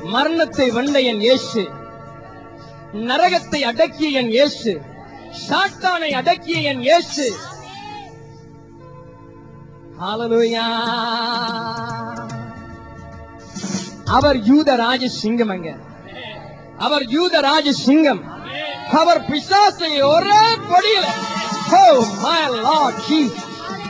மரணத்தை வென்ற என் இயேசு நரகத்தை அடக்கிய என் இயேசு சாத்தானை அடக்கிய என் இயேசு ஹalleluya அவர் யூத ராஜ சிங்கம் அங்க அவர் யூத ராஜ சிங்கம் அவர் பிசாசை ஒரே பொடியில Oh my Lord Jesus.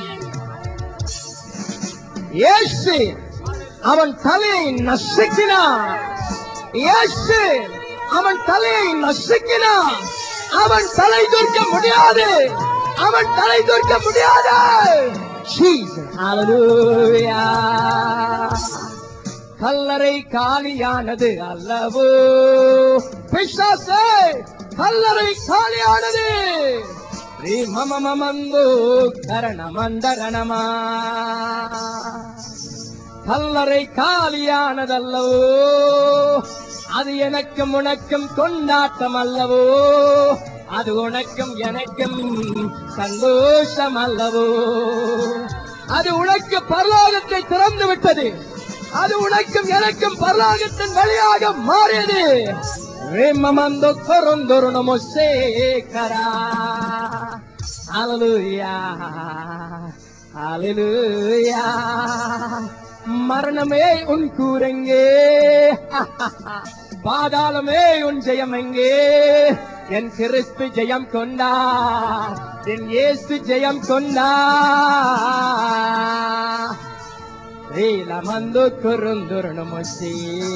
இயேசு அவன் தலையை நசுக்கினான் இயேசு அவன் தலையை நசுக்கினான் அவன் தலை தூர்க்க முடியாது அவன் தலை தூர்க்க முடியாது Jesus. Hallelujah. கல்லறை காலியானது அல்லவோ பிசாசே கல்லறை காலியானது மமமமந்து கரணமந்தரணமா கல்லறை காலியானதல்லவோ அது எனக்கும் உனக்கும் கொண்டாட்டம் அல்லவோ அது உனக்கும் எனக்கும் சந்தோஷம் அல்லவோ அது உனக்கு பரலோகத்தை திறந்து விட்டது அது உனக்கும் எனக்கும் பரலோகத்தின் வழியாக மாறியது ரேமமந்தோ கொரொந்தொரு நமோ சேகரா ஹalleluya ஹalleluya மரணமே உன் கூரெங்கே பாதாளமே உன் ஜெயம் எங்கே என் கிறிஸ்து ஜெயம் கொண்டா என் இயேசு ஜெயம் கொண்டா ரீலமந்து குறுந்துருணு முச்சி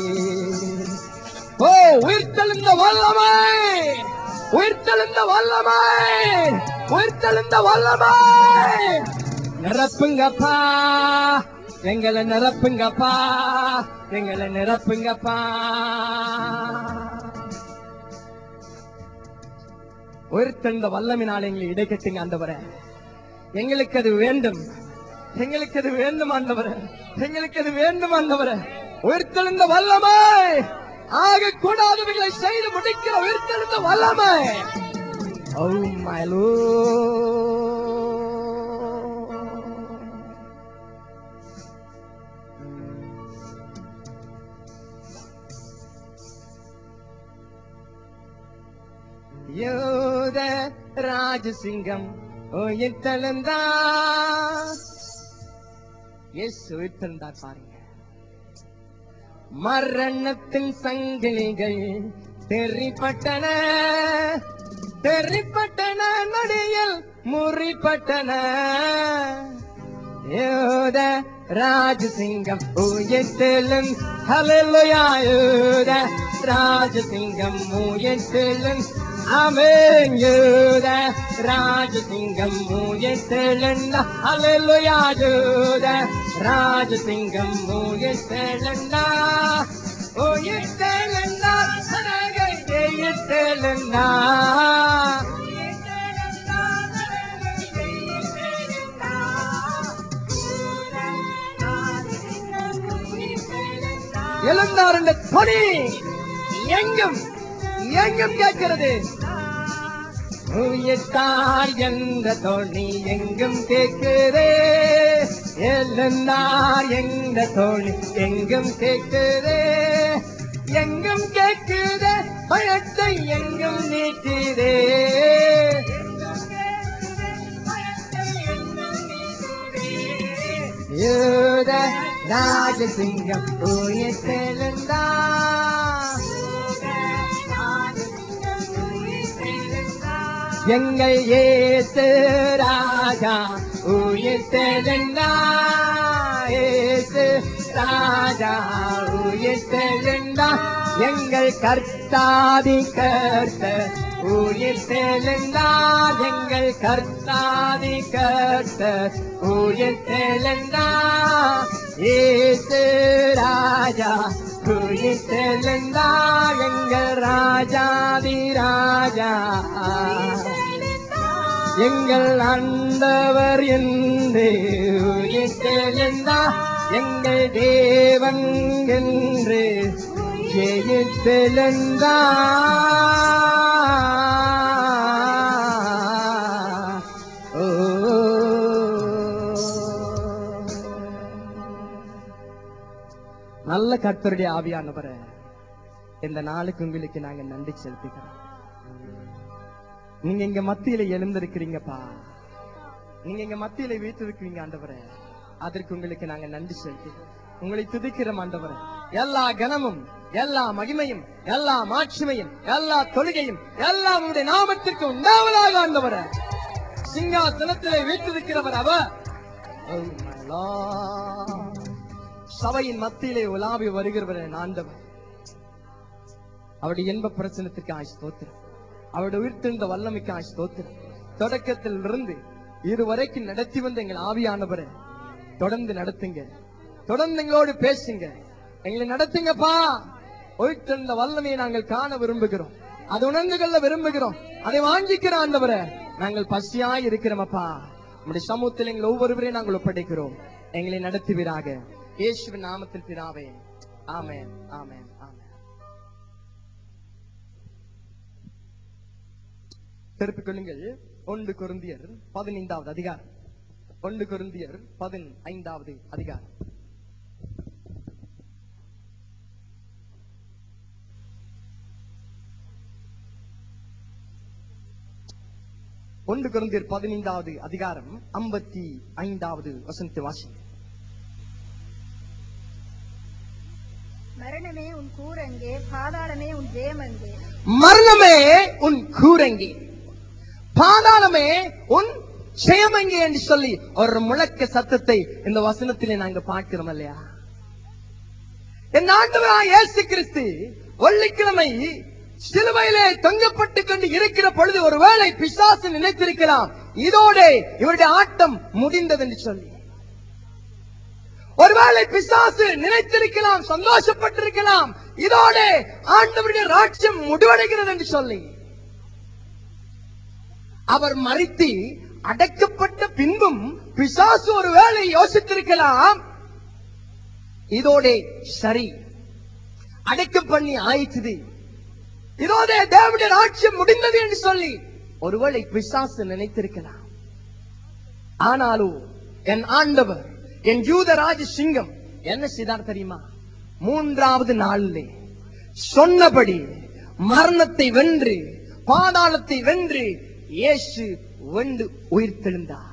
ஓ உயிர்த்தெழுந்த வல்லமை உயிர்த்தெழுந்த வல்லமை உயிர்த்தெழுந்த வல்லமை நிரப்புங்கப்பா எங்களை நிரப்புங்கப்பா எங்களை நிரப்புங்கப்பா உயிர்த்தெழுந்த வல்லமினால் எங்களை இடைக்கட்டுங்க ஆண்டவரே எங்களுக்கு அது வேண்டும் எங்களுக்கு அது வேண்டும் ஆண்டவரே எங்களுக்கு அது வேண்டும் ஆண்டவரே உயிர்த்தெழுந்த வல்லமை ஆக கூடாதவைகளை செய்து முடிக்கிற உயிர்த்தெழுந்த வல்லமை Oh my Lord. யோத ராஜசிங்கம் உயிர்த்தெழுந்தா எஸ் உயிர்த்தெழுந்தார் பாருங்க மரணத்தின் சங்கிலிகள் தெரிப்பட்டன தெரிப்பட்டன நடியில் முறிப்பட்டன யோத ராஜசிங்கம் உயிர்த்தெழும் ஹalleluya யோத ராஜசிங்கம் உயிர்த்தெழும் ஆமென் யோத ராஜசிங்கம் உயிர்த்தெழுந்த ஹalleluya யோத ராஜசிங்கம் உயிர்த்தெழுந்த உயிர்த்தெழுந்த சனகை உயிர்த்தெழுந்த எழுந்தார் என்ற துணி எங்கும் எங்கும் கேட்கிறது உயிர்த்தார் என்ற தோணி எங்கும் கேட்குதே எழுந்தார் என்ற தோணி எங்கும் கேட்குதே எங்கும் கேட்குதே பயத்தை எங்கும் நீக்குதே யூத ராஜசிங்கம் உயிர்த்தெழுந்தா எங்கள் ஏசு ராஜா உயிர்த்தெழுந்தா ஏசு ராஜா உயிர்த்தெழுந்தா எங்கள் கர்த்தாதி கர்த்த உயிர்த்தெழுந்தா எங்கள் கர்த்தாதி கர்த்த உயிர்த்தெழுந்தா ஏசு ராஜா உயிர்த்தெழுந்தா எங்கள் ராஜாதி ராஜா எங்கள் ஆண்டவர் என்று உயிர்த்தெழுந்தா எங்கள் தேவன் என்று ஜெயித்தெழுந்தா ஓ நல்ல கர்த்தருடைய ஆவியானவரே இந்த நாளுக்கு உங்களுக்கு நாங்க நன்றி செலுத்துகிறோம் நீங்க எங்க மத்தியில எழுந்திருக்கிறீங்கப்பா நீங்க எங்க மத்தியில வீட்டிருக்கிறீங்க ஆண்டவரே அதற்கு உங்களுக்கு நாங்க நன்றி செலுத்துகிறோம் உங்களை துதிக்கிறோம் ஆண்டவரே எல்லா கனமும் எல்லா மகிமையும் எல்லா மாட்சிமையும் எல்லா தொழுகையும் எல்லாம் உங்களுடைய நாமத்திற்கு உண்டாவதாக ஆண்டவரே சிங்காசனத்திலே வீட்டிருக்கிறவர் அவர் Oh my Lord. சபையின் மத்தியிலே உலாவி வருகிறவர் என் ஆண்டவர் அவருடைய இன்ப பிரச்சனத்துக்கு ஆய் ஸ்தோத்திரம் அவருடைய உயிர்த்தெழுந்த வல்லமைக்கு ஆய் ஸ்தோத்திரம் தொடக்கத்தில் இருந்து இதுவரைக்கும் நடத்தி வந்த எங்கள் ஆவியானவரை தொடர்ந்து நடத்துங்க தொடர்ந்து எங்களோடு பேசுங்க எங்களை நடத்துங்கப்பா உயிர்த்தெழுந்த வல்லமையை நாங்கள் காண விரும்புகிறோம் அதை உணர்ந்து கொள்ள விரும்புகிறோம் அதை வாஞ்சிக்கிற ஆண்டவரை நாங்கள் பசியாய் இருக்கிறோமப்பா நம்முடைய சமூகத்தில் எங்கள் ஒவ்வொருவரையும் நாங்கள் ஒப்படைக்கிறோம் எங்களை நடத்துவீராக இயேசுவின் நாமத்தில் பிதாவே ஆமென் ஆமென் ஆமென் திருப்பிக் கொள்ளுங்கள் ஒன்று கொருந்தியர் பதினைந்தாவது அதிகாரம் ஒன்று கொருந்தியர் பதினைந்தாவது அதிகாரம் ஒன்று கொருந்தியர் பதினைந்தாவது அதிகாரம் ஐம்பத்தி ஐந்தாவது வசனத்தை வாசிங்க மரணமே உன் கூரங்கே பாதாளமே உன் ஜெயமங்கே மரணமே உன் கூரங்கி பாதாளமே உன் ஜெயமங்கி என்று சொல்லி ஒரு முழக்க சத்தத்தை இந்த வசனத்திலே நாங்க பார்க்கிறோம் இல்லையா என் ஆண்டவராய் இயேசு கிறிஸ்து வெள்ளிக்கிழமை சிலுவையிலே தொங்கப்பட்டு கொண்டு இருக்கிற பொழுது ஒருவேளை பிசாசு நினைத்திருக்கலாம் இதோட இவருடைய ஆட்டம் முடிந்தது என்று சொல்லி ஒருவேளை பிசாசு நினைத்திருக்கலாம் சந்தோஷப்பட்டிருக்கலாம் இதோட ஆண்டவருடைய ராட்சியம் முடிவடைகிறது என்று சொல்லி அவர் மறித்து அடக்கப்பட்ட பின்பும் பிசாசு ஒருவேளை யோசித்திருக்கலாம் இதோட சரி அடக்கம் பண்ணி ஆயிடுச்சு இதோட தேவனுடைய ராட்சியம் முடிந்தது என்று சொல்லி ஒருவேளை பிசாசு நினைத்திருக்கலாம் ஆனாலும் என் ஆண்டவர் என் யூதராஜ சிங்கம் என்ன செய்தார் தெரியுமா மூன்றாவது நாளிலே சொன்னபடி மரணத்தை வென்று பாதாளத்தை வென்று இயேசு வென்று உயிர்த்தெழுந்தார்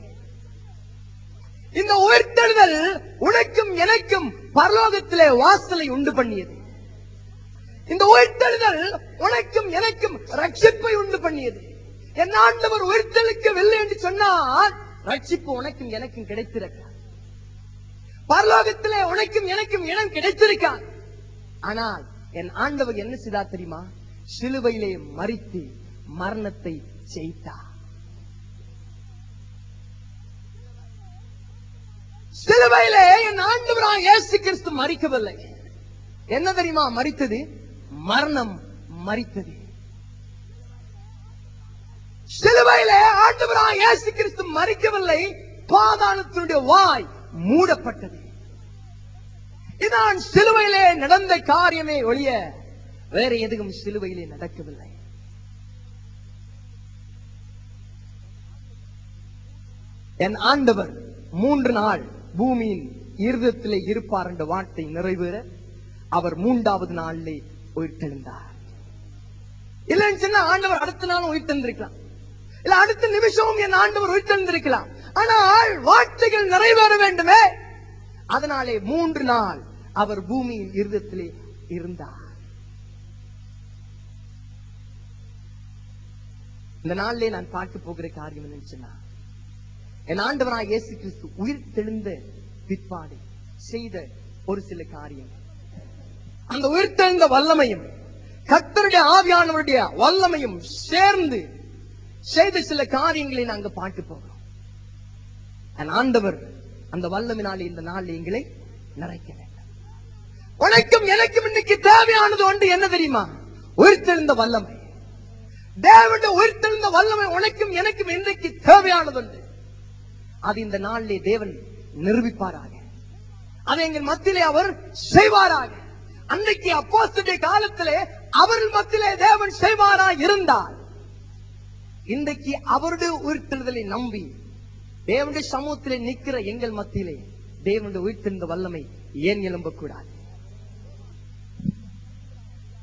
இந்த உயிர்த்தெழுதல் உனக்கும் எனக்கும் பரலோகத்திலே வாசலை உண்டு பண்ணியது இந்த உயிர்த்தெழுதல் உனக்கும் எனக்கும் ரட்சிப்பை உண்டு பண்ணியது என் ஆண்டவர் உயிர்த்தெழுக்கவில்லை என்று சொன்னால் ரட்சிப்பு உனக்கும் எனக்கும் கிடைத்திருக்க பரலோகத்திலே உனக்கும் எனக்கும் இடம் கிடைத்திருக்கான் ஆனால் என் ஆண்டவர் என்ன செய்தார் தெரியுமா சிலுவையிலே மறித்து மரணத்தை ஜெயித்தார் சிலுவையிலே என் ஆண்டவராக இயேசு கிறிஸ்து மறிக்கவில்லை என்ன தெரியுமா மறித்தது மரணம் மறித்தது சிலுவையிலே ஆண்டவராக இயேசு கிறிஸ்து மறிக்கவில்லை பாதாளத்தினுடைய வாய் மூடப்பட்டது இதான் சிலுவையிலே நடந்த காரியமே ஒழிய வேற எதுவும் சிலுவையிலே நடக்கவில்லை என் ஆண்டவர் மூன்று நாள் பூமியின் இருதத்திலே இருப்பார் என்ற வார்த்தை நிறைவேற அவர் மூன்றாவது நாளிலே உயிர்த்தெழுந்தார் இல்லைன்னு சொன்னா ஆண்டவர் அடுத்த நாளும் உயிர்த்தெழுந்திருக்கலாம் இல்ல அடுத்த நிமிஷமும் என் ஆண்டவர் உயிர்த்தெழுந்திருக்கலாம் ஆனால் வார்த்தைகள் நிறைவேற வேண்டுமே அதனாலே மூன்று நாள் அவர் பூமியின் இருதத்திலே இருந்தார் இந்த நாளிலே நான் பார்க்க போகிற காரியம் என்னன்னு சொன்னா என் ஆண்டவராய் இயேசு கிறிஸ்து உயிர் தெழுந்த பிற்பாடு செய்த ஒரு சில காரியம் அந்த உயிர் தெழுந்த வல்லமையும் கர்த்தருடைய ஆவியானவருடைய வல்லமையும் சேர்ந்து செய்த சில காரியங்களை நாங்க பார்க்க போகிறோம் என் ஆண்டவர் அந்த வல்லமினாலே இந்த நாளில் எங்களை நிறைக்க வேண்டும் உனக்கும் எனக்கும் இன்னைக்கு தேவையானது ஒன்று என்ன தெரியுமா உயிர்த்தெழுந்த வல்லமை தேவனுடைய உயிர்த்தெழுந்த வல்லமை உனக்கும் எனக்கும் இன்றைக்கு தேவையானது ஒன்று அது இந்த நாளிலே தேவன் நிரூபிப்பாராக அதை எங்கள் மத்தியிலே அவர் செய்வாராக அன்றைக்கு அப்போஸ்தலருடைய காலத்திலே அவர்கள் மத்தியிலே தேவன் செய்வாரா இருந்தார் இன்றைக்கு அவருடைய உயிர்த்தெழுதலை நம்பி தேவனுடைய சமூகத்திலே நிற்கிற எங்கள் மத்தியிலே தேவனுடைய உயிர்த்தெழுந்த வல்லமை ஏன் எழும்பக்கூடாது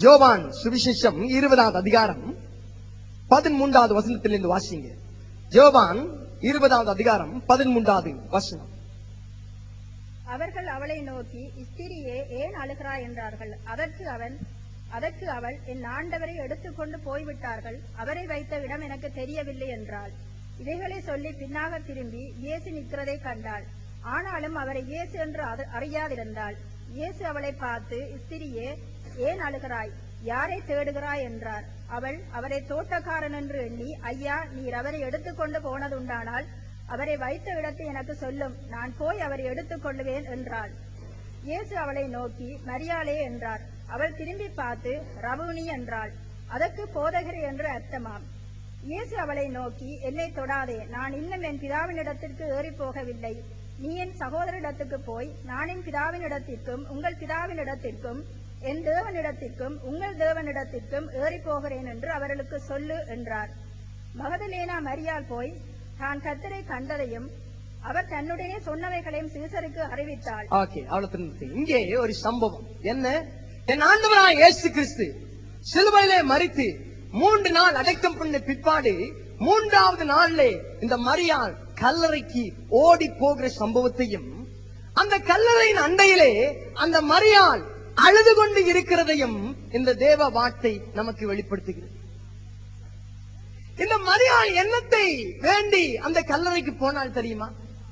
ஜோவான் சுவிசேஷம் இருபதாவது அதிகாரம் பதிமூன்றாவது வசனத்திலிருந்து வாசிங்க ஜோவான் இருபதாவது அதிகாரம் பதிமூன்றாவது வசனம் அவர்கள் அவளை நோக்கி ஸ்திரியே ஏன் அழுகிறாய் என்றார்கள் அதற்கு அவன் அதற்கு அவள் என் ஆண்டவரை எடுத்துக்கொண்டு போய்விட்டார்கள் அவரை வைத்த இடம் எனக்கு தெரியவில்லை என்றாள் இவைகளை சொல்லி பின்னாக திரும்பி இயேசு நிற்கிறதை கண்டாள் ஆனாலும் அவரை இயேசு என்று அது- அறியாதிருந்தாள் இயேசு அவளை பார்த்து ஸ்திரியே ஏன் அழுகிறாய் யாரை தேடுகிறாய் என்றார் அவள் அவரை தோட்டக்காரன் என்று எண்ணி ஐயா நீர் அவரை எடுத்துக்கொண்டு போனதுண்டானால் அவரை வைத்த இடத்தை எனக்கு சொல்லும் நான் போய் அவரை எடுத்துக் கொள்ளுவேன் என்றாள் இயேசு அவளை நோக்கி மரியாளே என்றார் அவள் திரும்பி பார்த்து ரபுனி என்றாள் அதற்கு போதகர் என்று அர்த்தமாம் இயேசு அவளை நோக்கி என்னை தொடாதே நான் இன்னும் என் பிதாவினிடத்திற்கு ஏறி போகவில்லை நீ என் சகோதரிடத்துக்கு போய் நான் என் பிதாவினிடத்திற்கும் உங்கள் பிதாவினிடத்திற்கும் என் தேவனிடத்திற்கும் உங்கள் தேவனிடத்திற்கும் ஏறி போகிறேன் என்று அவர்களுக்கு சொல்லு என்றார் மகதலேனா மரியாள் போய் தான் கர்த்தரை கண்டதையும் அவர் தன்னுடைய சொன்னவைகளையும் சீசருக்கு அறிவித்தாள் ஓகே அவ்வளவு தெரிஞ்சு இங்கே ஒரு சம்பவம் என்ன என் ஆண்டவராய் இயேசு கிறிஸ்து சிலுவையிலே மறித்து மூன்று நாள் அடக்கம் பண்ண பிற்பாடு மூன்றாவது நாள்ல இந்த மரியாள் கல்லறைக்கு ஓடி போகிற சம்பவத்தையும் அந்த கல்லறையின் அண்டையிலே அந்த மரியாள் அழுது கொண்டு இருக்கிறதையும் இந்த தேவ வார்த்தை நமக்கு வெளிப்படுத்துகிறது இந்த மரியாள் எண்ணத்தை வேண்டி அந்த கல்லறைக்கு போனால் தெரியுமா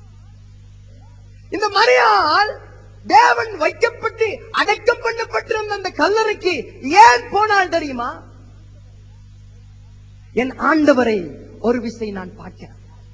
இந்த மரியாள் தேவன் வைக்கப்பட்டு அடக்கம் பண்ணப்பட்டிருந்த அந்த கல்லறைக்கு ஏன் போனால் தெரியுமா என் ஆண்டவரை ஒரு விசை நான் பார்க்கிறேன்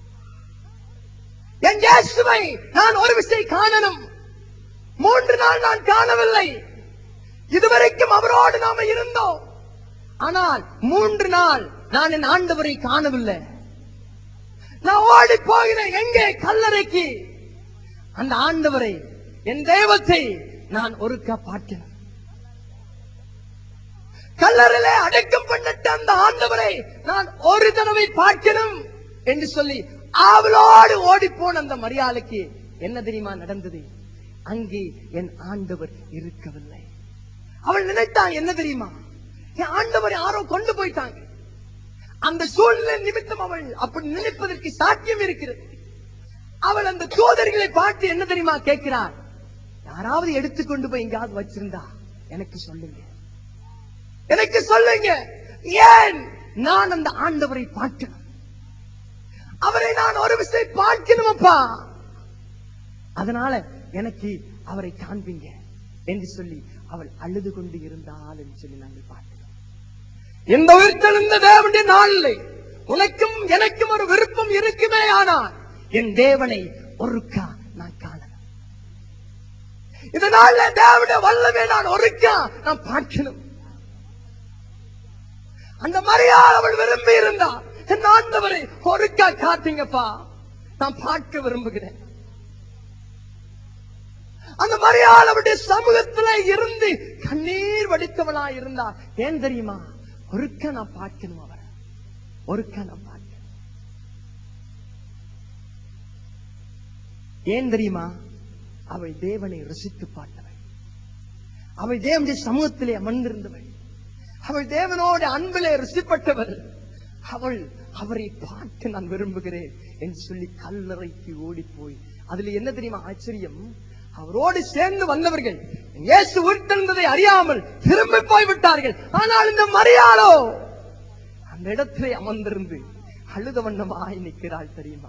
என் இயேசுவை நான் ஒரு விசை காணணும் மூன்று நாள் நான் காணவில்லை இதுவரைக்கும் அவரோடு நாம இருந்தோம் ஆனால் மூன்று நாள் நான் என் ஆண்டவரை காணவில்லை நான் ஓடி போகிறேன் எங்கே கல்லறைக்கு அந்த ஆண்டவரை என் தெய்வத்தை நான் ஒருக்கா பார்க்கிறேன் கல்லறையிலே அடக்கம் பண்ணட்ட அந்த ஆண்டவரை நான் ஒரு தடவை பார்க்கணும் என்று சொல்லி அவளோடு ஓடி போன அந்த மரியாளுக்கு என்ன தெரியுமா நடந்தது அங்கே என் ஆண்டவர் இருக்கவில்லை அவள் நினைத்தான் என்ன தெரியுமா என் ஆண்டவர் யாரோ கொண்டு போயிட்டாங்க அந்த சூழ்நிலை நிமித்தம் அவள் அப்படி நினைப்பதற்கு சாத்தியம் இருக்கிறது அவள் அந்த தூதர்களை பார்த்து என்ன தெரியுமா கேட்கிறார் யாராவது எடுத்துக்கொண்டு போய் எங்காவது வச்சிருந்தா எனக்கு சொல்லுங்க எனக்கு சொல்லுங்க ஏன் நான் அந்த ஆண்டவரை பார்க்கணும் அவரை நான் ஒரு விஷயம் பார்க்கணும் அப்பா அதனால எனக்கு அவரை காண்பீங்க என்று சொல்லி அவள் அழுது கொண்டு இருந்தாள் என்று சொல்லி நாங்கள் பார்க்கிறோம் இந்த உயிர்த்தெழுந்த தேவனுடைய நாளில் உனக்கும் எனக்கும் ஒரு விருப்பம் இருக்குமே ஆனால் என் தேவனை ஒருக்கா நான் காணணும் இதனால தேவனுடைய வல்லமே நான் ஒருக்கா நான் பார்க்கணும் அந்த மரியாள் அவள் விரும்பி இருந்தா என் ஆண்டவரை ஒருக்கா காட்டுங்கப்பா நான் பார்க்க விரும்புகிறேன் அந்த மரியாள் அவருடைய சமூகத்துல இருந்து கண்ணீர் வடித்தவளா இருந்தா ஏன் தெரியுமா ஒருக்க நான் பார்க்கணும் அவரை ஒருக்க நான் பார்க்கணும் ஏன் தெரியுமா அவள் தேவனை ருசித்து பார்த்தவள் அவள் தேவனுடைய சமூகத்திலே அமர்ந்திருந்தவள் அவள் தேவனோட அன்பிலே ருசிப்பட்டவள் அவள் அவரை பார்க்க நான் விரும்புகிறேன் என்று சொல்லி கல்லறைக்கு ஓடி போய் அதுல என்ன தெரியுமா ஆச்சரியம் அவரோடு சேர்ந்து வந்தவர்கள் இயேசு உயிர்த்தெழுந்ததை அறியாமல் திரும்பி போய் விட்டார்கள் ஆனால் இந்த மரியாளோ அந்த இடத்திலே அமர்ந்திருந்து அழுத வண்ணமாய் நிற்கிறாள் தெரியுமா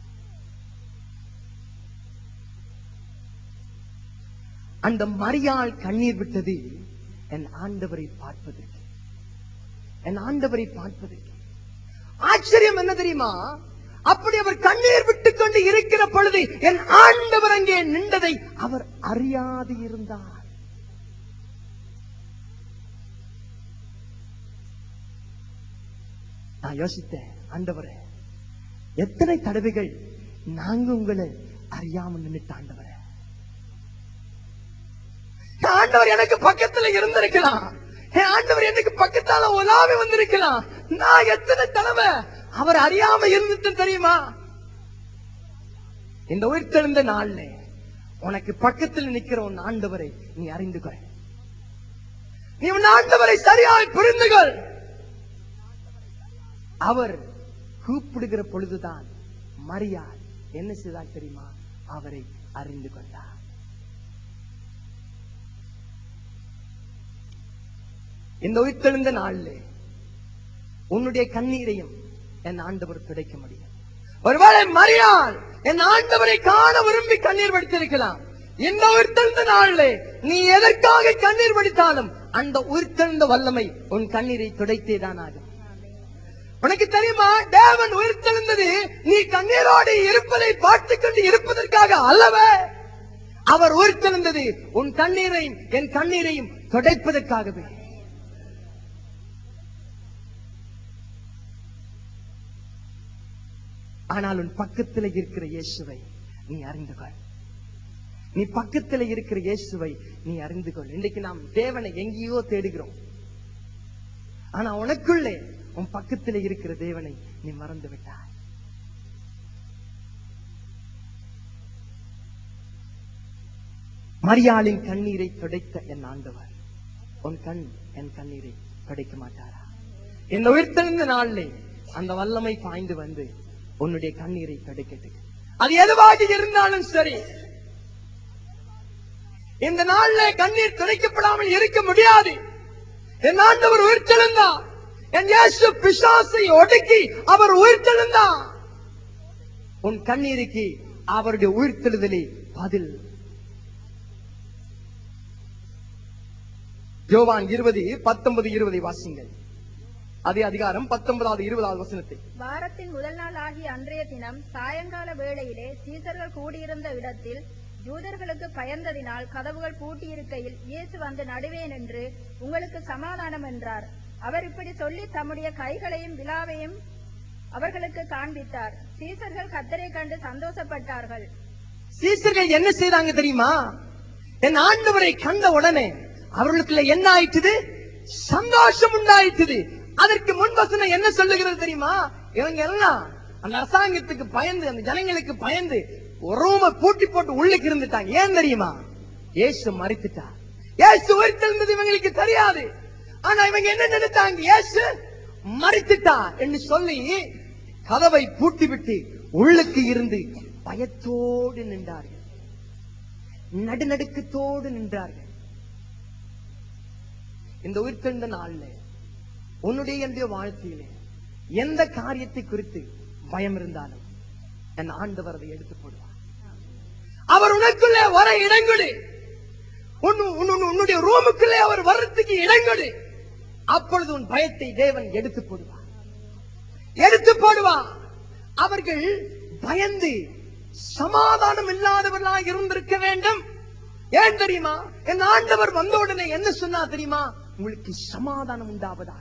அந்த மரியாள் கண்ணீர் விட்டது என் ஆண்டவரை பார்ப்பதற்கு என் ஆண்டவரை பார்ப்பதற்கு ஆச்சரியம் என்ன தெரியுமா அப்படி அவர் கண்ணீர் விட்டுக் கொண்டு இருக்கிற பொழுது என் ஆண்டவர் அங்கே நின்றதை அவர் அறியாது இருந்தார் நான் யோசித்தேன் ஆண்டவரே எத்தனை தடவைகள் நாங்க உங்களை அறியாம நின்னுட்ட ஆண்டவரே என் ஆண்டவர் எனக்கு பக்கத்துல இருந்திருக்கலாம் என் ஆண்டவர் எனக்கு பக்கத்தால உலாவி வந்திருக்கலாம் நான் எத்தனை தடவை அவர் அறியாம இருந்துட்டு தெரியுமா இந்த உயிர்த்தெழுந்த நாள்ல உனக்கு பக்கத்தில் நிக்கிற உன் ஆண்டவரை நீ அறிந்து கொள் நீ உன் ஆண்டவரை சரியாய் புரிந்து கொள் அவர் கூப்பிடுகிற பொழுதுதான் மரியாள் என்ன செய்தால் தெரியுமா அவரை அறிந்து கொண்டார் இந்த உயிர்த்தெழுந்த நாள்ல உன்னுடைய கண்ணீரையும் என் ஆண்டவர் துடைக்க முடியும் ஒருவேளை மரியாள் என் ஆண்டவரை காண விரும்பி கண்ணீர் வடித்திருக்கலாம் இந்த உயிர்த்தெழுந்த நாள்ல நீ எதற்காக கண்ணீர் வடித்தாலும் அந்த உயிர்த்தெழுந்த வல்லமை உன் கண்ணீரை துடைத்தே தான் ஆகும் உனக்கு தெரியுமா தேவன் உயிர்த்தெழுந்தது நீ கண்ணீரோடு இருப்பதை பார்த்துக் கொண்டு இருப்பதற்காக அல்லவே அவர் உயிர்த்தெழுந்தது உன் கண்ணீரையும் என் கண்ணீரையும் துடைப்பதற்காகவே ஆனால் உன் பக்கத்தில் இருக்கிற இயேசுவை நீ அறிந்து கொள் நீ பக்கத்தில் இருக்கிற இயேசுவை நீ அறிந்து கொள் இன்றைக்கு நாம் தேவனை எங்கேயோ தேடுகிறோம் ஆனா உனக்குள்ளே உன் பக்கத்தில் இருக்கிற தேவனை நீ மறந்து விட்டாய் மரியாளின் கண்ணீரை துடைத்த என் ஆண்டவர் உன் கண் என் கண்ணீரை துடைக்க மாட்டாரா இந்த உயிர்த்தெழுந்த நாளிலே அந்த வல்லமை பாய்ந்து வந்து உன்னுடைய கண்ணீரை துடைக்கட்டு அது எதுவாக இருந்தாலும் சரி இந்த நாள்ல கண்ணீர் துடைக்கப்படாமல் இருக்க முடியாது என் ஆண்டவர் உயிர்த்தெழுந்தார் என் இயேசு பிசாசை ஒடுக்கி அவர் உயிர்த்தெழுந்தார் உன் கண்ணீருக்கு அவருடைய உயிர்த்தெழுதலே பதில் யோவான் இருபது பத்தொன்பது இருபதை வாசிங்கள் அதே அதிகாரம் பத்தொன்பதாவது இருபதாவது வசனத்தை வாரத்தின் முதல் நாள் ஆகிய அன்றைய தினம் சாயங்கால வேளையிலே சீசர்கள் கூடியிருந்த இடத்தில் யூதர்களுக்கு பயந்ததினால் கதவுகள் பூட்டியிருக்கையில் இயேசு வந்து நடுவே நின்று உங்களுக்கு சமாதானம் என்றார் அவர் இப்படி சொல்லி தம்முடைய கைகளையும் விழாவையும் அவர்களுக்கு காண்பித்தார் சீசர்கள் கத்தரை கண்டு சந்தோஷப்பட்டார்கள் சீசர்கள் என்ன செய்தாங்க தெரியுமா என் ஆண்டவரை கண்ட உடனே அவர்களுக்குள்ள என்ன ஆயிட்டுது சந்தோஷம் உண்டாயிட்டுது அதற்கு முன்வசனம் என்ன சொல்லுகிறது தெரியுமா இவங்க எல்லாம் அந்த அரசாங்கத்துக்கு பயந்து அந்த ஜனங்களுக்கு பயந்து ரூம பூட்டி போட்டு உள்ளுக்கு இருந்துட்டாங்க ஏன் தெரியுமா இயேசு மறித்துட்டார் இயேசு உயிர்த்தெழுந்தது இவங்களுக்கு தெரியாது ஆனா இவங்க என்ன நினைத்தாங்க இயேசு மறித்துட்டா என்று சொல்லி கதவை பூட்டி விட்டு உள்ளுக்கு இருந்து பயத்தோடு நின்றார்கள் நடுநடுக்கத்தோடு நின்றார்கள் இந்த உயிர்த்தெழுந்த நாள்ல உன்னுடைய என்னுடைய வாழ்க்கையிலே எந்த காரியத்தை குறித்து பயம் இருந்தாலும் என் ஆண்டவர் அதை எடுத்து போடுவார் அவர் உனக்குள்ளே வர இடங்கொடு உன்- உன்- உன்- உன்னுடைய ரூமுக்குள்ளே அவர் வர்றதுக்கு இடங்கொடு அப்பொழுது உன் பயத்தை தேவன் எடுத்து போடுவார் எடுத்து போடுவார் அவர்கள் பயந்து சமாதானம் இல்லாதவர்களாக இருந்திருக்க வேண்டும் ஏன் தெரியுமா என் ஆண்டவர் வந்த உடனே என்ன சொன்னா தெரியுமா உங்களுக்கு சமாதானம் உண்டாவதாக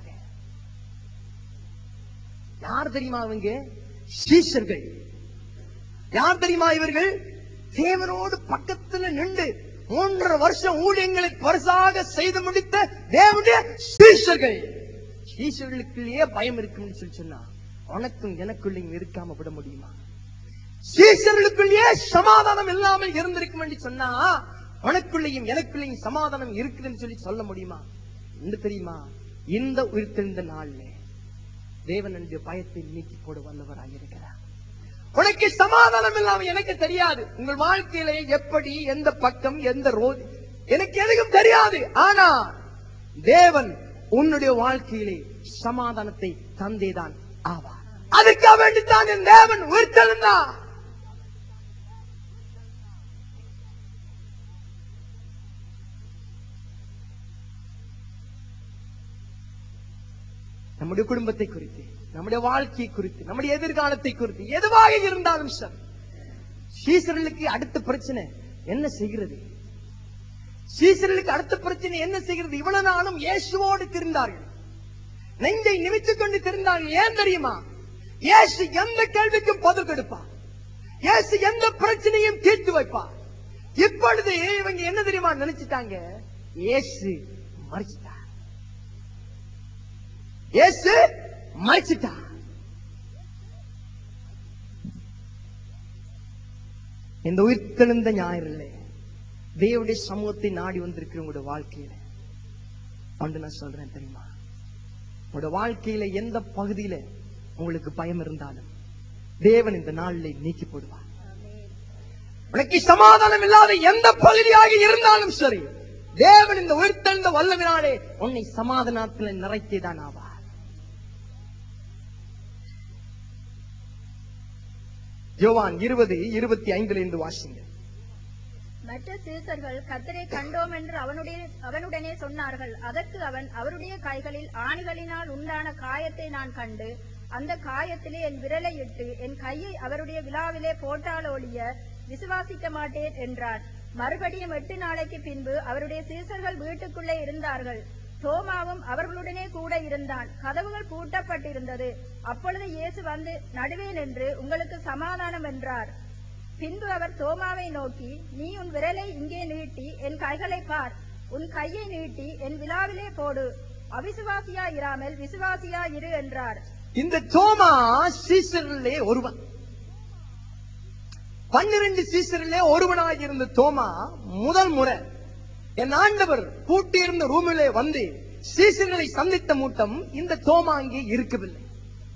யார் தெரியுமா அவங்க சீஷர்கள் யார் தெரியுமா இவர்கள் தேவனோடு பக்கத்துல நின்று மூன்றரை வருஷம் ஊழியங்களை பரிசாக செய்து முடித்த தேவனுடைய சீஷர்கள் சீஷர்களுக்குள்ளேயே பயம் இருக்குன்னு சொல்லி சொன்னா உனக்கும் எனக்குள்ளேயும் இருக்காம விட முடியுமா சீஷர்களுக்குள்ளேயே சமாதானம் இல்லாமல் இருந்திருக்கும் என்று சொன்னா உனக்குள்ளேயும் எனக்குள்ளேயும் சமாதானம் இருக்குதுன்னு சொல்லி சொல்ல முடியுமா என்ன தெரியுமா இந்த உயிர்த்தெழுந்த நாள்ல தேவன் என்னுடைய பயத்தை நீக்கி போட வல்லவராக இருக்கிறார் உனக்கு சமாதானம் இல்லாம எனக்கு தெரியாது உங்கள் வாழ்க்கையில எப்படி எந்த பக்கம் எந்த ரோதி எனக்கு எதுவும் தெரியாது ஆனா தேவன் உன்னுடைய வாழ்க்கையிலே சமாதானத்தை தந்தேதான் ஆவார் அதுக்காக வேண்டித்தான் என் தேவன் உயிர்த்தெழுந்தார் நம்முடைய குடும்பத்தை குறித்து நம்முடைய வாழ்க்கையை குறித்து நம்முடைய எதிர்காலத்தை குறித்து எதுவாக இருந்தாலும் சரி சீசர்களுக்கு அடுத்த பிரச்சனை என்ன செய்கிறது சீசர்களுக்கு அடுத்த பிரச்சனை என்ன செய்கிறது இவ்வளவு நாளும் இயேசுவோடு திருந்தார்கள் நெஞ்சை நிமித்துக் கொண்டு திருந்தார்கள் ஏன் தெரியுமா இயேசு எந்த கேள்விக்கும் பதில் கொடுப்பார் இயேசு எந்த பிரச்சனையும் தீர்த்து வைப்பார் இப்பொழுது இவங்க என்ன தெரியுமா நினைச்சிட்டாங்க இயேசு மறிச்சிட்டார் இயேசு மறிச்சிட்டார் இந்த உயிர்த்தெழுந்த ஞாயிறிலே தேவனுடைய சமூகத்தை நாடி வந்திருக்கிற உங்களுடைய வாழ்க்கையில ஒன்று நான் சொல்றேன் தெரியுமா உங்களோட வாழ்க்கையில எந்த பகுதியில உங்களுக்கு பயம் இருந்தாலும் தேவன் இந்த நாளில் நீக்கி போடுவார் உனக்கு சமாதானம் இல்லாத எந்த பகுதியாக இருந்தாலும் சரி தேவன் இந்த உயிர்த்தெழுந்த வல்லவினாலே உன்னை சமாதானத்தில் நிறைத்தேதான் ஆவார் யோவான் இருபது இருபத்தி ஐந்துல இருந்து வாசிங்க மற்ற சீசர்கள் கத்தரை கண்டோம் என்று அவனுடைய அவனுடனே சொன்னார்கள் அதற்கு அவன் அவருடைய கைகளில் ஆணிகளினால் உண்டான காயத்தை நான் கண்டு அந்த காயத்திலே என் விரலை இட்டு என் கையை அவருடைய விழாவிலே போட்டால் ஒழிய விசுவாசிக்க மாட்டேன் என்றான் மறுபடியும் எட்டு நாளைக்கு பின்பு அவருடைய சீசர்கள் வீட்டுக்குள்ளே இருந்தார்கள் தோமாவும் அவர்களுடனே கூட இருந்தான் கதவுகள் பூட்டப்பட்டிருந்தது அப்பொழுது இயேசு வந்து நடுவே நின்று உங்களுக்கு சமாதானம் என்றார் பின்பு அவர் தோமாவை நோக்கி நீ உன் விரலை இங்கே நீட்டி என் கைகளை பார் உன் கையை நீட்டி என் விழாவிலே போடு அவிசுவாசியா இராமல் விசுவாசியா இரு என்றார் இந்த தோமா சீசரிலே ஒருவன் பன்னிரண்டு சீசரிலே ஒருவனாக இருந்த தோமா முதல் முறை என் ஆண்டவர் பூட்டியிருந்த ரூமிலே வந்து சீசர்களை சந்தித்த மூட்டம் இந்த தோமா அங்கே இருக்கவில்லை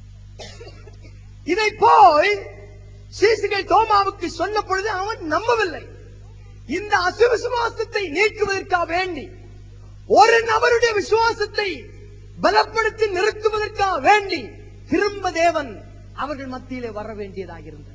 இதை போய் சீசுகள் தோமாவுக்கு சொன்ன பொழுது அவன் நம்பவில்லை இந்த அசுவிசுவாசத்தை நீக்குவதற்காக வேண்டி ஒரு நபருடைய விசுவாசத்தை பலப்படுத்தி நிறுத்துவதற்காக வேண்டி திரும்ப தேவன் அவர்கள் மத்தியிலே வர வேண்டியதாக இருந்தது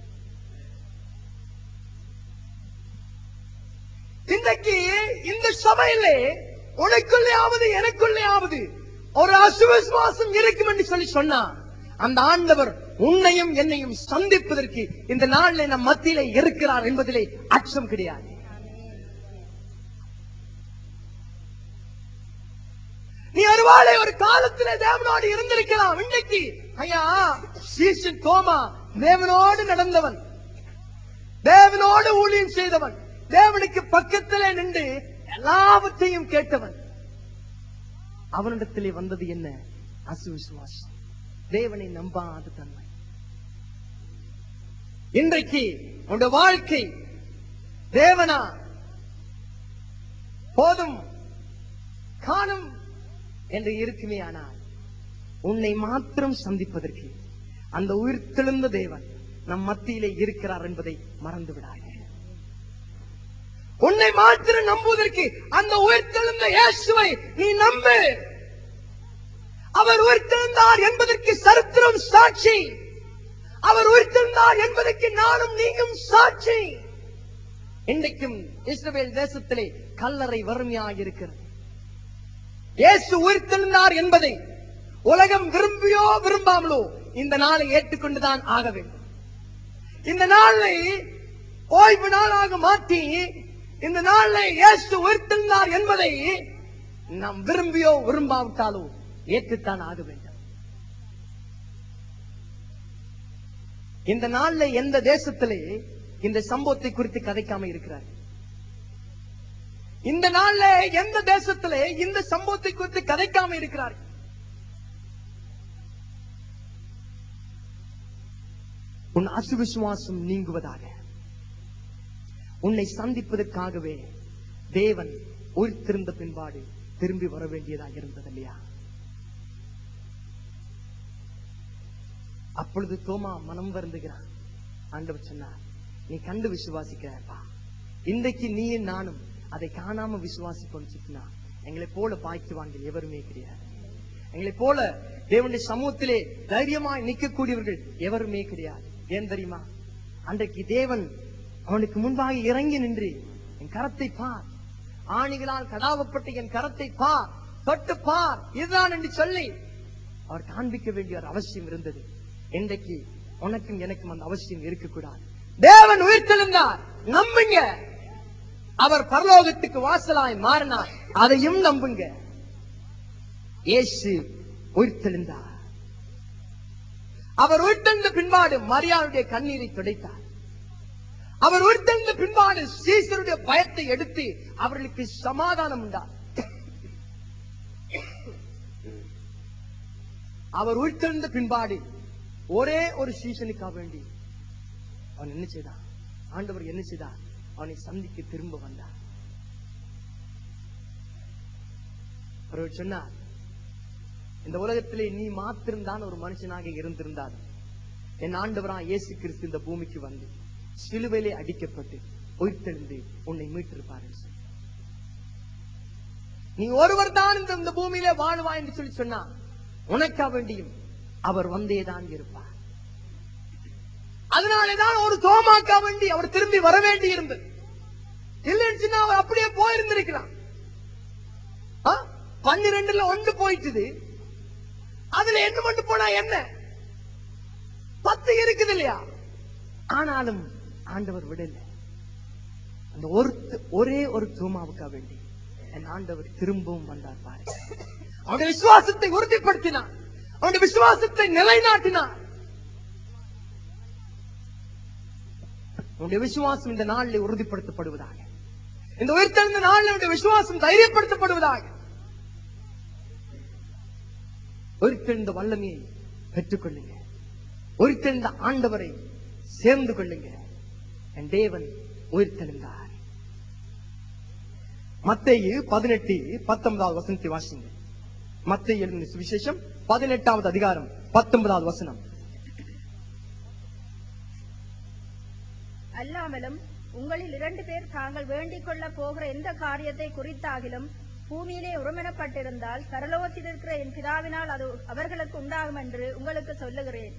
இன்றைக்கு இந்த சபையிலே உனக்குள்ளேயாவது எனக்குள்ளேயாவது ஒரு அசுவிசுவாசம் இருக்கும் என்று சொல்லி சொன்னா அந்த ஆண்டவர் உன்னையும் என்னையும் சந்திப்பதற்கு இந்த நாளில் நம் மத்தியிலே இருக்கிறார் என்பதிலே அச்சம் கிடையாது நீ ஒருவேளை ஒரு காலத்துல தேவனோடு இருந்திருக்கலாம் இன்னைக்கு ஐயா சீசன் தோமா தேவனோடு நடந்தவன் தேவனோடு ஊழியம் செய்தவன் தேவனுக்கு பக்கத்திலே நின்று எல்லாவற்றையும் கேட்டவன் அவனிடத்திலே வந்தது என்ன அசுவிசுவாசம் தேவனை நம்பாத தன்மை இன்றைக்கு உன் வாழ்க்கை தேவனா போதும் காணும் என்று இருக்குமே ஆனால் உன்னை மாத்திரம் சந்திப்பதற்கு அந்த உயிர்த்தெழுந்த தேவன் நம் மத்தியிலே இருக்கிறார் என்பதை மறந்து விடாதே உன்னை மாத்திரம் நம்புவதற்கு அந்த உயிர்த்தெழுந்த இயேசுவை நீ நம்பு அவர் உயிர்த்தெழுந்தார் என்பதற்கு சரித்திரம் சாட்சி அவர் உயிர்த்தெழுந்தார் என்பதற்கு நானும் நீயும் சாட்சி இன்றைக்கும் இஸ்ரவேல் தேசத்திலே கல்லறை வறுமையாக இருக்கிறது இயேசு உயிர்த்தெழுந்தார் என்பதை உலகம் விரும்பியோ விரும்பாமலோ இந்த நாளை ஏற்றுக்கொண்டுதான் ஆக வேண்டும் இந்த நாளை ஓய்வு நாளாக மாற்றி இந்த நாளை இயேசு உயிர்த்தெழுந்தார் என்பதை நாம் விரும்பியோ விரும்பாவிட்டாலோ ஏற்றுத்தான் ஆக வேண்டும் இந்த நாள்ல எந்த தேசத்திலே இந்த சம்பவத்தை குறித்து கதைக்காம இருக்கிறார் இந்த நாள்ல எந்த தேசத்திலே இந்த சம்பவத்தை குறித்து கதைக்காம இருக்கிறார் உன் அசுவிசுவாசம் நீங்குவதாக உன்னை சந்திப்பதற்காகவே தேவன் உயிர்த்திருந்த பின்பாடு திரும்பி வர வேண்டியதாக இருந்தது இல்லையா அப்பொழுது தோமா மனம் வருந்துகிறான் ஆண்டவர் சொன்னார் நீ கண்டு விசுவாசிக்கிறப்பா இன்றைக்கு நீயும் நானும் அதை காணாம விசுவாசிக்கொண்டு சுத்தினா எங்களை போல பாய்க்குவாங்க எவருமே கிடையாது எங்களை போல தேவனுடைய சமூகத்திலே தைரியமாய் நிற்கக்கூடியவர்கள் எவருமே கிடையாது ஏன் தெரியுமா அன்றைக்கு தேவன் அவனுக்கு முன்பாக இறங்கி நின்று என் கரத்தை பார் ஆணிகளால் கடாவப்பட்ட என் கரத்தை பார் தொட்டு பார் இதுதான் என்று சொல்லி அவர் காண்பிக்க வேண்டிய ஒரு அவசியம் இருந்தது இன்றைக்கு உனக்கும் எனக்கும் அந்த அவசியம் இருக்கக்கூடாது தேவன் உயிர்த்தெழுந்தார் நம்புங்க அவர் பரலோகத்துக்கு வாசலாய் மாறினார் அதையும் நம்புங்க இயேசு உயிர்த்தெழுந்தார் அவர் உயிர்த்தெழுந்த பின்பாடு மரியாளுடைய கண்ணீரை துடைத்தார் அவர் உயிர்த்தெழுந்த பின்பாடு சீசருடைய பயத்தை எடுத்து அவர்களுக்கு சமாதானம் உண்டார் அவர் உயிர்த்தெழுந்த பின்பாடு ஒரே ஒரு சீசனுக்காக வேண்டி அவன் என்ன செய்தான் ஆண்டவர் என்ன செய்தார் அவனை சந்திக்க திரும்ப வந்தார் அவர் சொன்னார் இந்த உலகத்திலே நீ மாத்திருந்தான் ஒரு மனுஷனாக இருந்திருந்தார் என் ஆண்டவரா இயேசு கிறிஸ்து இந்த பூமிக்கு வந்து சிலுவையிலே அடிக்கப்பட்டு உயிர்த்தெழுந்து உன்னை மீட்டிருப்பார் என்று சொல்லி. நீ ஒருவர் தான் இந்த இந்த பூமியிலே வாழ்வா என்று சொல்லி சொன்னா உனக்கா வேண்டியும் அவர் வந்தேதான் இருப்பார் அதனாலேதான் ஒரு தோமாக்கா வேண்டி அவர் திரும்பி வர வேண்டி இருந்தது இல்லைன்னு சொன்னா அவர் அப்படியே போயிருந்திருக்கலாம் ஆ? பன்னிரெண்டுல ஒன்று போயிட்டுது அதுல என்ன மட்டும் போனா என்ன பத்து இருக்குது இல்லையா ஆனாலும் ஆண்டவர் விடல அந்த ஒரு ஒரே ஒரு தூமாவுக்கா வேண்டி என் ஆண்டவர் திரும்பவும் வந்தார் பாரு அவனுடைய விசுவாசத்தை உறுதிப்படுத்தினார் அவனுடைய விசுவாசத்தை நிலைநாட்டினார் உன்னுடைய விசுவாசம் இந்த நாளில் உறுதிப்படுத்தப்படுவதாக இந்த உயிர்த்தெழுந்த நாளில் உன்னுடைய விசுவாசம் தைரியப்படுத்தப்படுவதாக உயிர்த்தெழுந்த வல்லமையை பெற்றுக்கொள்ளுங்க உயிர்த்தெழுந்த ஆண்டவரை சேர்ந்து கொள்ளுங்க என் தேவன் உயிர்த்தெழுந்தார் மத்தேயு பதினெட்டு பத்தொன்பதாவது வசனத்தை வாசிங்க மத்தேயு எழுதின சுவிசேஷம் பதினெட்டாவது அதிகாரம் பத்தொன்பதாவது வசனம் அல்லாமலும் உங்களில் இரண்டு பேர் தாங்கள் வேண்டிக் கொள்ள போகிற எந்த காரியத்தை குறித்தாகிலும் பூமியிலே உருமெனப்பட்டிருந்தால் பரலோகத்தில் இருக்கிற என் பிதாவினால் அது அவர்களுக்கு உண்டாகும் என்று உங்களுக்கு சொல்லுகிறேன்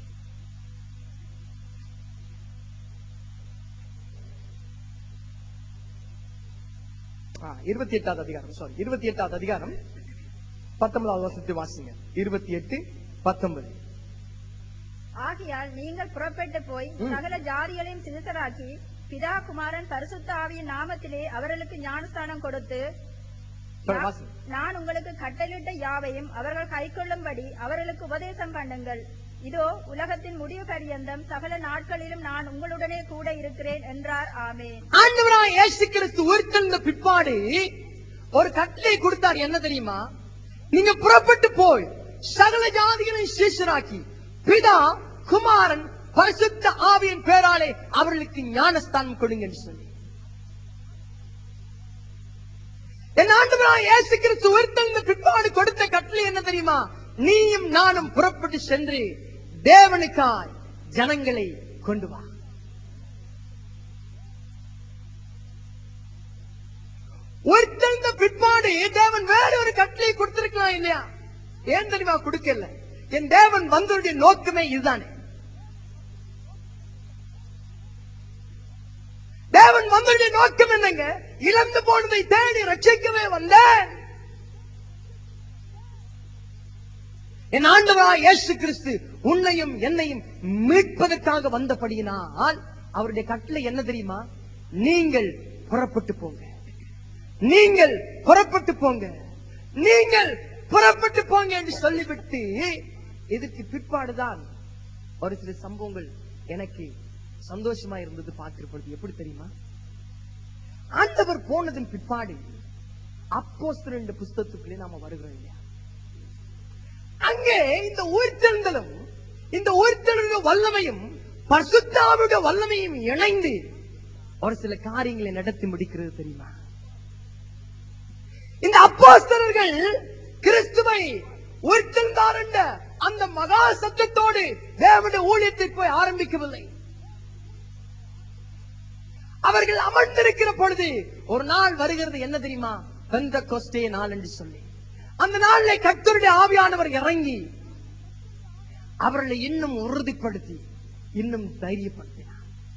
இருபத்தி எட்டாவது அதிகாரம் சாரி இருபத்தி எட்டாவது அதிகாரம் பத்தொன்பதாவது வசனத்தை வாசிங்க இருபத்தி எட்டு பத்தொன்பது ஆகையால் நீங்கள் புறப்பட்டு போய் சகல ஜாதிகளையும் சிறுசராக்கி பிதா குமாரன் பரிசுத்த ஆவியின் நாமத்திலே அவர்களுக்கு ஞானஸ்தானம் கொடுத்து சரி, வாசிங்க. நான் உங்களுக்கு கட்டளிட்ட யாவையும் அவர்கள் கைக்கொள்ளும்படி அவர்களுக்கு உபதேசம் பண்ணுங்கள் இதோ உலகத்தின் முடிவு பரியந்தம் சகல நாட்களிலும் நான் உங்களுடனே கூட இருக்கிறேன் என்றார் ஆமென் ஆண்டவராய் இயேசு கிறிஸ்து உயிர்த்தெழுந்த பிற்பாடு ஒரு கட்டளை கொடுத்தார் என்ன தெரியுமா நீங்க புறப்பட்டு போய் சகல ஜாதிகளை சீஷராக்கி பிதா குமாரன் பரிசுத்த ஆவியின் பேராலே அவர்களுக்கு ஞானஸ்தானம் கொடுங்க என்று சொல்லி என் ஆண்டவராய் இயேசு கிறிஸ்து உயிர்த்தெழுந்த பிற்பாடு கொடுத்த கட்டளை என்ன தெரியுமா நீயும் நானும் புறப்பட்டு சென்று தேவனுக்காய் ஜனங்களை கொண்டு வா உயிர்த்தெழுந்த பிற்பாடு தேவன் வேற ஒரு கட்டளை கொடுத்திருக்கலாம் இல்லையா ஏன் தெரியுமா கொடுக்கல என் தேவன் வந்தவருடைய நோக்கமே இதுதானே தேவன் வந்தவருடைய நோக்கம் என்னங்க இழந்து போனதை தேடி ரட்சிக்கவே வந்தேன் என் ஆண்டவரா இயேசு கிறிஸ்து உன்னையும் என்னையும் மீட்பதற்காக வந்தபடியினால் அவருடைய கட்டளை என்ன தெரியுமா நீங்கள் புறப்பட்டு போங்க நீங்கள் புறப்பட்டு போங்க நீங்கள் புறப்பட்டு போங்க என்று சொல்லிவிட்டு இதுக்கு பிற்பாடுதான் ஒரு சில சம்பவங்கள் எனக்கு சந்தோஷமா இருந்தது பார்க்கிறபொழுது எப்படி தெரியுமா ஆண்டவர் போனதன் பிற்பாடு அப்போஸ்தலர் என்ற புஸ்தகத்துக்குள்ளே நாம வருகிறோம் இல்லையா அங்கே இந்த உயிர்த்தெழுந்தலும் இந்த உயிர்த்தெழுந்த வல்லமையும் பசுத்தாவுடைய வல்லமையும் இணைந்து ஒரு சில காரியங்களை நடத்தி முடிக்கிறது தெரியுமா இந்த அப்போஸ்தலர்கள் கிறிஸ்துவை உயிர்த்தெழுந்தார் என்ற அந்த மகா சத்தத்தோடு தேவனுடைய ஊழியத்தை போய் ஆரம்பிக்கவில்லை அவர்கள் அமர்ந்திருக்கிற பொழுது ஒரு நாள் வருகிறது என்ன தெரியுமா பெந்த கொஸ்டே நாள் என்று சொல்லி அந்த நாள்ல கர்த்தருடைய ஆவியானவர் இறங்கி அவர்களை இன்னும் உறுதிப்படுத்தி இன்னும் தைரியப்படுத்தினார்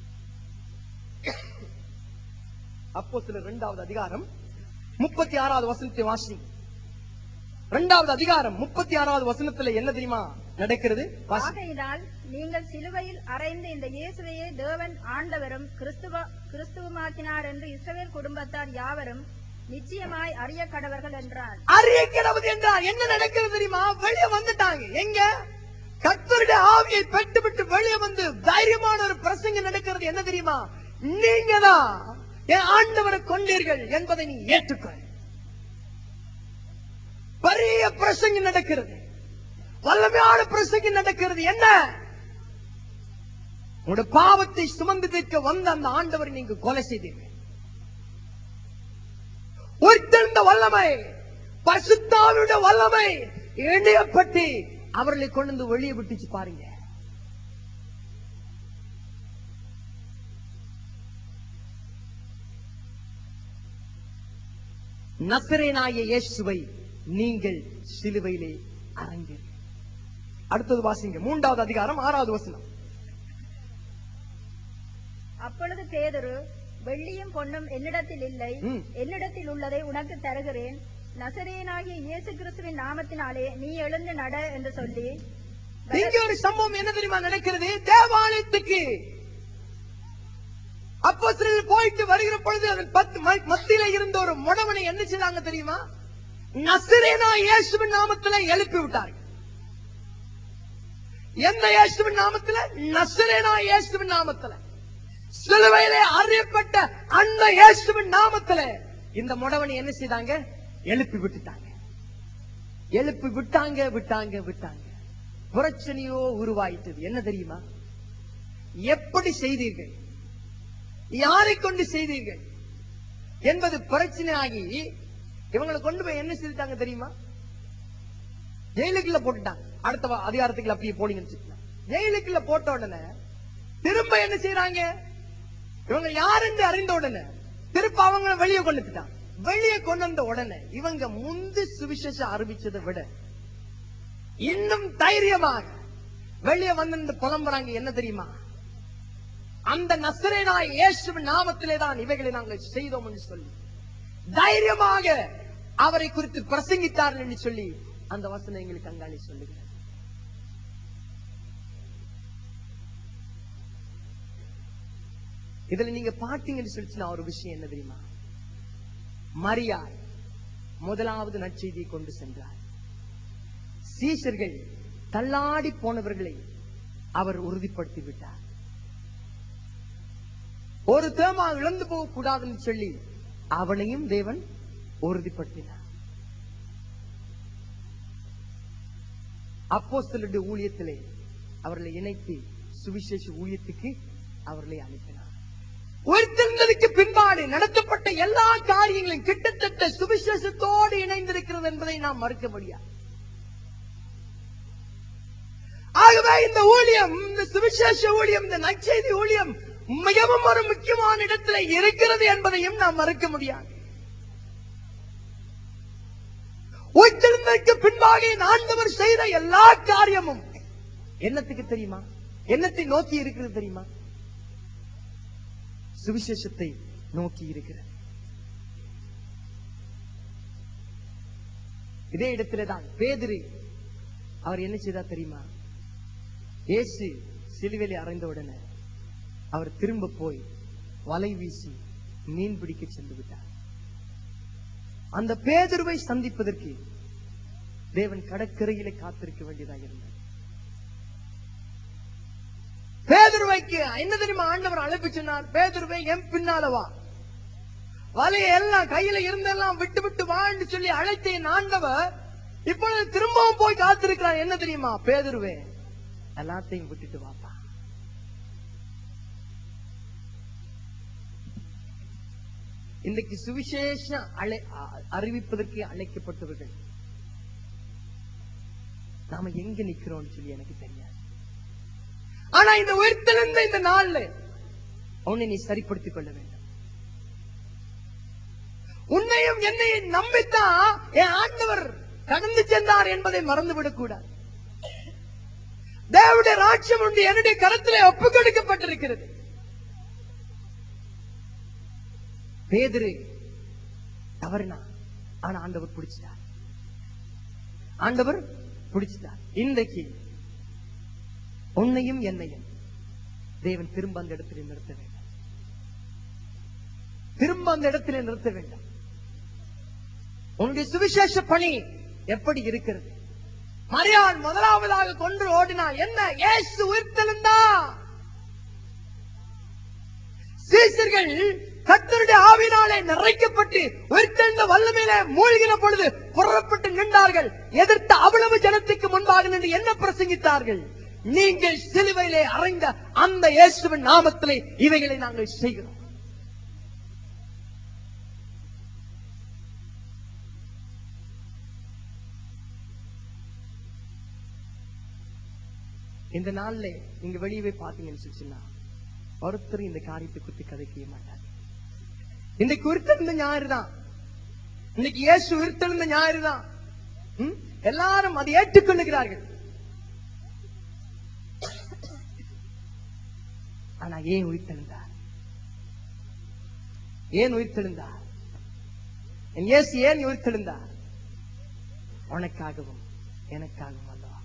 அப்போ சில இரண்டாவது அதிகாரம் முப்பத்தி ஆறாவது வசனத்தை வாசி இரண்டாவது அதிகாரம் முப்பத்தி ஆறாவது வசனத்துல என்ன தெரியுமா நடக்கிறது வாசி ஆகையினால் நீங்கள் சிலுவையில் அறைந்த இந்த இயேசுவையே தேவன் ஆண்டவரும் கிறிஸ்துவ கிறிஸ்துவமாக்கினார் என்று இஸ்ரவேல் குடும்பத்தார் யாவரும் நிச்சயமாய் அறிய கடவர்கள் என்றார் அறிய கிடவது என்றால் என்ன நடக்கிறது தெரியுமா வெளியே வந்துட்டாங்க எங்க கர்த்தருடைய ஆவியை பெற்று விட்டு வெளியே வந்து தைரியமான ஒரு பிரசங்கம் நடக்கிறது என்ன தெரியுமா நீங்க தான் என் ஆண்டவரை கொண்டீர்கள் என்பதை நீ ஏற்றுக்கொள் பெரிய பிரசங்கம் நடக்கிறது வல்லமையான பிரசங்கம் நடக்கிறது என்ன உங்களோட பாவத்தை சுமந்து தீர்க்க வந்த அந்த ஆண்டவரை நீங்க கொலை செய்தீர்கள் உயிர்த்தெழுந்த வல்லமை பசுத்தாவினுடைய வல்லமை இணையப்பட்டு அவர்களை கொண்டு வந்து வெளியே விட்டுச்சு பாருங்க நசரேனாய இயேசுவை நீங்கள் சிலுவையிலே அறைந்தீர்கள் அடுத்தது வாசிங்க மூன்றாவது அதிகாரம் ஆறாவது வசனம் அப்பொழுது பேதுரு வெள்ளியும் பொன்னும் என்னிடத்தில் இல்லை ம். என்னிடத்தில் உள்ளதை உனக்கு தருகிறேன் நசரேயனாகிய இயேசு கிறிஸ்துவின் நாமத்தினாலே நீ எழுந்து நட என்று சொல்லி இங்க ஒரு சம்பவம் என்ன தெரியுமா நடக்கிறது தேவாலயத்துக்கு அப்போ போயிட்டு வருகிற பொழுது அதன் பத்து ம- மத்தியில இருந்த ஒரு முடவனை என்ன செய்தாங்க தெரியுமா நசரேனா இயேசுவின் நாமத்துல எழுப்பி விட்டார்கள் எந்த இயேசுவின் நாமத்துல நசரேனா இயேசுவின் நாமத்துல சிலுவையிலே அறியப்பட்ட அந்த இயேசுவின் நாமத்துல இந்த முடவனை என்ன செய்தாங்க எழுப்பி விட்டுட்டாங்க எழுப்பி விட்டாங்க விட்டாங்க விட்டாங்க பிரச்சனையோ உருவாயிட்டது என்ன தெரியுமா எப்படி செய்தீர்கள் யாரை கொண்டு செய்தீர்கள் என்பது பிரச்சனையாகி இவங்களை கொண்டு போய் என்ன செய்தாங்க தெரியுமா ஜெயிலுக்குள்ள போட்டுட்டாங்க அடுத்த வா- அதிகாரத்துக்குள்ள அப்படியே போனீங்கன்னு வச்சுக்கலாம் ஜெயிலுக்குள்ள போட்ட உடனே திரும்ப என்ன செய்யறாங்க இவங்க யாருன்னு அறிந்த உடனே திரும்ப அவங்க வெளியே கொண்டுட்டாங்க வெளியே கொண்டு வந்த உடனே இவங்க முந்து சுவிசேஷம் அறிவிச்சதை விட இன்னும் தைரியமாக வெளியே வந்து புலம்புறாங்க என்ன தெரியுமா அந்த நசரேனாய் இயேசுவின் நாமத்திலே தான் இவைகளை நாங்கள் செய்தோம் என்று சொல்லி தைரியமாக அவரை குறித்து பிரசங்கித்தார்கள் என்று சொல்லி அந்த வசனம் எங்களுக்கு அங்காளி சொல்லுகிறார் இதுல நீங்க பாத்தீங்கன்னு சொல்லிச்சுன்னா ஒரு விஷயம் என்ன தெரியுமா மரியாள் முதலாவது நற்செய்தியை கொண்டு சென்றார் சீஷர்கள் தள்ளாடி போனவர்களை அவர் உறுதிப்படுத்தி விட்டார் ஒரு தேமா இழந்து போக கூடாதுன்னு சொல்லி அவனையும் தேவன் உறுதிப்படுத்தினார் அப்போஸ்தலருடைய ஊழியத்திலே அவர்களை இணைத்து சுவிசேஷ ஊழியத்துக்கு அவர்களை அனுப்பினார் உயிர்த்தெழுந்ததுக்கு பின்பாடு நடத்தப்பட்ட எல்லா காரியங்களும் கிட்டத்தட்ட சுவிசேஷத்தோடு இணைந்திருக்கிறது என்பதை நாம் மறுக்க முடியாது ஆகவே இந்த ஊழியம் இந்த சுவிசேஷ ஊழியம் இந்த நற்செய்தி ஊழியம் மிகவும் ஒரு முக்கியமான இடத்துல இருக்கிறது என்பதையும் நாம் மறுக்க முடியாது உயிர்த்தெழுந்ததற்கு பின்பாக என் ஆண்டவர் செய்த எல்லா காரியமும் என்னத்துக்கு தெரியுமா என்னத்தை நோக்கி இருக்கிறது தெரியுமா சுவிசேஷத்தை நோக்கி இருக்கிறது இதே இடத்தில்தான் பேதிரு அவர் என்ன செய்தார் தெரியுமா இயேசு சிலுவையிலே அறைந்த உடனே அவர் திரும்ப போய் வலை வீசி மீன் பிடிக்க சென்று விட்டார் அந்த பேதுருவை சந்திப்பதற்கு தேவன் கடற்கரையிலே காத்திருக்க வேண்டியதாக இருந்தது பேதுருவைக்கு என்ன தெரியுமா ஆண்டவர் அழைப்பு சொன்னார் பேதுருவை என் பின்னால வா வலையை எல்லாம் கையில இருந்தெல்லாம் விட்டு விட்டு வான்னு சொல்லி அழைத்த என் ஆண்டவர் இப்பொழுது திரும்பவும் போய் காத்திருக்கிறார் என்ன தெரியுமா பேதுருவே எல்லாத்தையும் விட்டுட்டு வாப்பா இன்றைக்கு சுவிசேஷ அழை அ- அறிவிப்பதற்கு அழைக்கப்பட்டவர்கள் நாம எங்க நிக்கிறோம்னு சொல்லி எனக்கு தெரியாது ஆனா இந்த உயிர்த்தெழுந்த இந்த நாள்ல உன்னை நீ சரிப்படுத்திக் கொள்ள வேண்டும் உன்னையும் என்னையும் நம்பித்தான் என் ஆண்டவர் கடந்து சென்றார் என்பதை மறந்துவிடக் கூடாது தேவனுடைய ராட்சியம் உண்டு என்னுடைய கருத்திலே ஒப்புக் கொடுக்கப்பட்டிருக்கிறது பேதுரு தவறுனா ஆனா ஆண்டவர் பிடிச்சிட்டார் ஆண்டவர் பிடிச்சிட்டார் இன்றைக்கு உன்னையும் என்னையும் தேவன் திரும்ப அந்த இடத்திலே நிறுத்த வேண்டும் திரும்ப அந்த இடத்திலே நிறுத்த வேண்டும் உன்னுடைய சுவிசேஷ பணி எப்படி இருக்கிறது மரியாள் முதலாவதாக கொன்று ஓடினாள் என்ன இயேசு உயிர்த்தெழுந்தா சீசர்கள் கர்த்தருடைய ஆவினாலே நிறைக்கப்பட்டு உயிர்த்தெழுந்த வல்லமையில மூழ்கின பொழுது புறப்பட்டு நின்றார்கள் எதிர்த்த அவ்வளவு ஜனத்துக்கு முன்பாக நின்று என்ன பிரசங்கித்தார்கள் நீங்கள் சிலுவையிலே அறைந்த அந்த இயேசுவின் நாமத்திலே இவைகளை நாங்கள் செய்கிறோம் இந்த நாள்ல நீங்க வெளியே போய் பாத்தீங்கன்னு சொல்லிச்சுன்னா ஒருத்தர் இந்த காரியத்தை குத்தி கதைக்கவே மாட்டார் இன்னைக்கு உயிர்த்தெழுந்த ஞாயிறு தான் இன்னைக்கு இயேசு உயிர்த்தெழுந்த ஞாயிறு தான் ம்? எல்லாரும் அதை ஏற்றுக்கொள்ளுகிறார்கள் ஆனா ஏன் உயிர்த்தெழுந்தார் ஏன் உயிர்த்தெழுந்தார் என் இயேசு ஏன் உயிர்த்தெழுந்தார் உனக்காகவும் எனக்காகவும் அல்லவா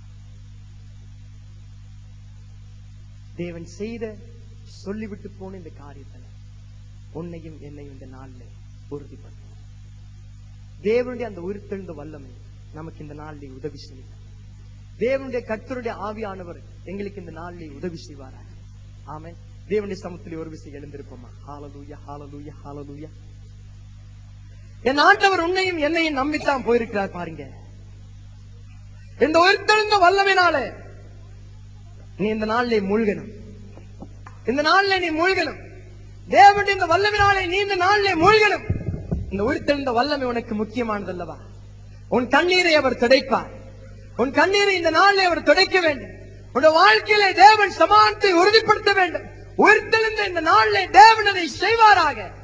தேவன் செய்த சொல்லிவிட்டு போன இந்த காரியத்துல உன்னையும் என்னையும் இந்த நாள்ல உறுதிப்படுத்தும் தேவனுடைய அந்த உயிர்த்தெழுந்த வல்லமை நமக்கு இந்த நாளில் உதவி செய்யும் தேவனுடைய கர்த்தருடைய ஆவியானவர் எங்களுக்கு இந்த நாளில் உதவி செய்வாராக ஆமென் தேவனுடைய சமத்தில் ஒரு விஷயம் எழுந்திருப்போமா ஹாலலூயா ஹாலலூயா ஹாலலூயா என் ஆண்டவர் உன்னையும் என்னையும் நம்பித்தான் போயிருக்கிறார் பாருங்க இந்த உயிர்த்தெழுந்த வல்லமைனாலே நீ இந்த நாளிலே மூழ்கணும் இந்த நாளிலே நீ மூழ்கணும் தேவனுடைய இந்த வல்லமைனாலே நீ இந்த நாளிலே மூழ்கணும் இந்த உயிர்த்தெழுந்த வல்லமை உனக்கு முக்கியமானது அல்லவா உன் கண்ணீரை அவர் துடைப்பார் உன் கண்ணீரை இந்த நாளிலே அவர் துடைக்க வேண்டும் உன் வாழ்க்கையிலே தேவன் சமானத்தை உறுதிப்படுத்த வேண்டும் உயிர்த்தெழுந்த இந்த நாளிலே தேவன் அதை செய்வாராக